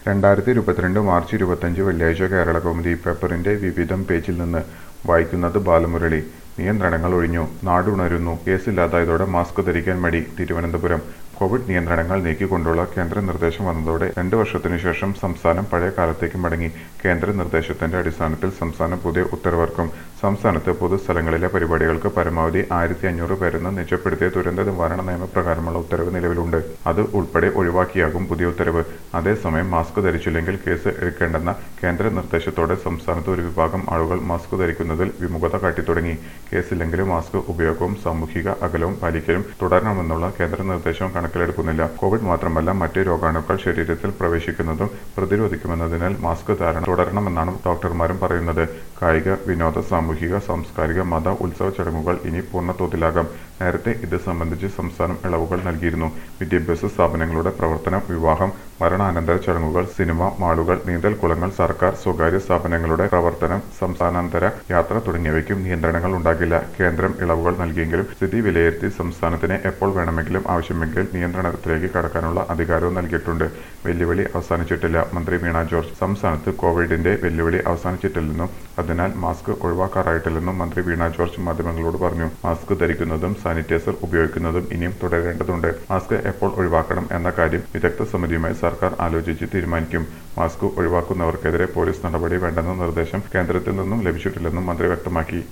രണ്ടായിരത്തി ഇരുപത്തിരണ്ട് മാർച്ച് ഇരുപത്തഞ്ച് വെള്ളിയാഴ്ച കേരള കൗമുദി പേപ്പറിന്റെ വിവിധം പേജിൽ നിന്ന് വായിക്കുന്നത് ബാലമുരളി നിയന്ത്രണങ്ങൾ ഒഴിഞ്ഞു നാടുണരുന്നു കേസില്ലാതായതോടെ മാസ്ക് ധരിക്കാൻ മടി തിരുവനന്തപുരം കോവിഡ് നിയന്ത്രണങ്ങൾ നീക്കിക്കൊണ്ടുള്ള കേന്ദ്ര നിർദ്ദേശം വന്നതോടെ രണ്ട് വർഷത്തിനു ശേഷം സംസ്ഥാനം പഴയ കാലത്തേക്ക് മടങ്ങി കേന്ദ്ര നിർദ്ദേശത്തിന്റെ അടിസ്ഥാനത്തിൽ സംസ്ഥാനം പുതിയ ഉത്തരവിറക്കും സംസ്ഥാനത്ത് പൊതുസ്ഥലങ്ങളിലെ പരിപാടികൾക്ക് പരമാവധി ആയിരത്തി അഞ്ഞൂറ് പേരെന്ന് നിജപ്പെടുത്തിയ ദുരന്ത നിവാരണ നിയമപ്രകാരമുള്ള ഉത്തരവ് നിലവിലുണ്ട് അത് ഉൾപ്പെടെ ഒഴിവാക്കിയാകും പുതിയ ഉത്തരവ് അതേസമയം മാസ്ക് ധരിച്ചില്ലെങ്കിൽ കേസ് എടുക്കേണ്ടെന്ന കേന്ദ്ര നിർദ്ദേശത്തോടെ സംസ്ഥാനത്ത് ഒരു വിഭാഗം ആളുകൾ മാസ്ക് ധരിക്കുന്നതിൽ വിമുഖത കാട്ടിത്തുടങ്ങി കേസില്ലെങ്കിലും മാസ്ക് ഉപയോഗവും സാമൂഹിക അകലവും പാലിക്കലും തുടരണമെന്നുള്ള കേന്ദ്ര നിർദ്ദേശം കണക്കിലെടുക്കുന്നില്ല കോവിഡ് മാത്രമല്ല മറ്റ് രോഗാണുക്കൾ ശരീരത്തിൽ പ്രവേശിക്കുന്നതും പ്രതിരോധിക്കുമെന്നതിനാൽ മാസ്ക് ധാരണ തുടരണമെന്നാണ് ഡോക്ടർമാരും പറയുന്നത് കായിക വിനോദ സാമൂഹിക സാംസ്കാരിക മത ഉത്സവ ചടങ്ങുകൾ ഇനി പൂർണ്ണതോതിലാകാം നേരത്തെ ഇത് സംബന്ധിച്ച് സംസ്ഥാനം ഇളവുകൾ നൽകിയിരുന്നു വിദ്യാഭ്യാസ സ്ഥാപനങ്ങളുടെ പ്രവർത്തനം വിവാഹം മരണാനന്തര ചടങ്ങുകൾ സിനിമ മാളുകൾ നീന്തൽക്കുളങ്ങൾ സർക്കാർ സ്വകാര്യ സ്ഥാപനങ്ങളുടെ പ്രവർത്തനം സംസ്ഥാനാന്തര യാത്ര തുടങ്ങിയവയ്ക്കും നിയന്ത്രണങ്ങൾ ഉണ്ടാകില്ല കേന്ദ്രം ഇളവുകൾ നൽകിയെങ്കിലും സ്ഥിതി വിലയിരുത്തി സംസ്ഥാനത്തിന് എപ്പോൾ വേണമെങ്കിലും ആവശ്യമെങ്കിൽ നിയന്ത്രണത്തിലേക്ക് കടക്കാനുള്ള അധികാരവും നൽകിയിട്ടുണ്ട് വെല്ലുവിളി അവസാനിച്ചിട്ടില്ല മന്ത്രി വീണ ജോർജ് സംസ്ഥാനത്ത് കോവിഡിന്റെ വെല്ലുവിളി അവസാനിച്ചിട്ടില്ലെന്നും അതിനാൽ മാസ്ക് ഒഴിവാക്കാറായിട്ടില്ലെന്നും മന്ത്രി വീണ ജോർജ് മാധ്യമങ്ങളോട് പറഞ്ഞു മാസ്ക് ധരിക്കുന്നതും സാനിറ്റൈസർ ഉപയോഗിക്കുന്നതും ഇനിയും തുടരേണ്ടതുണ്ട് മാസ്ക് എപ്പോൾ ഒഴിവാക്കണം എന്ന കാര്യം വിദഗ്ധ സമിതിയുമായി സർക്കാർ ആലോചിച്ച് തീരുമാനിക്കും മാസ്ക് ഒഴിവാക്കുന്നവർക്കെതിരെ പോലീസ് നടപടി വേണ്ടെന്ന നിർദ്ദേശം കേന്ദ്രത്തിൽ നിന്നും ലഭിച്ചിട്ടില്ലെന്നും മന്ത്രി വ്യക്തമാക്കി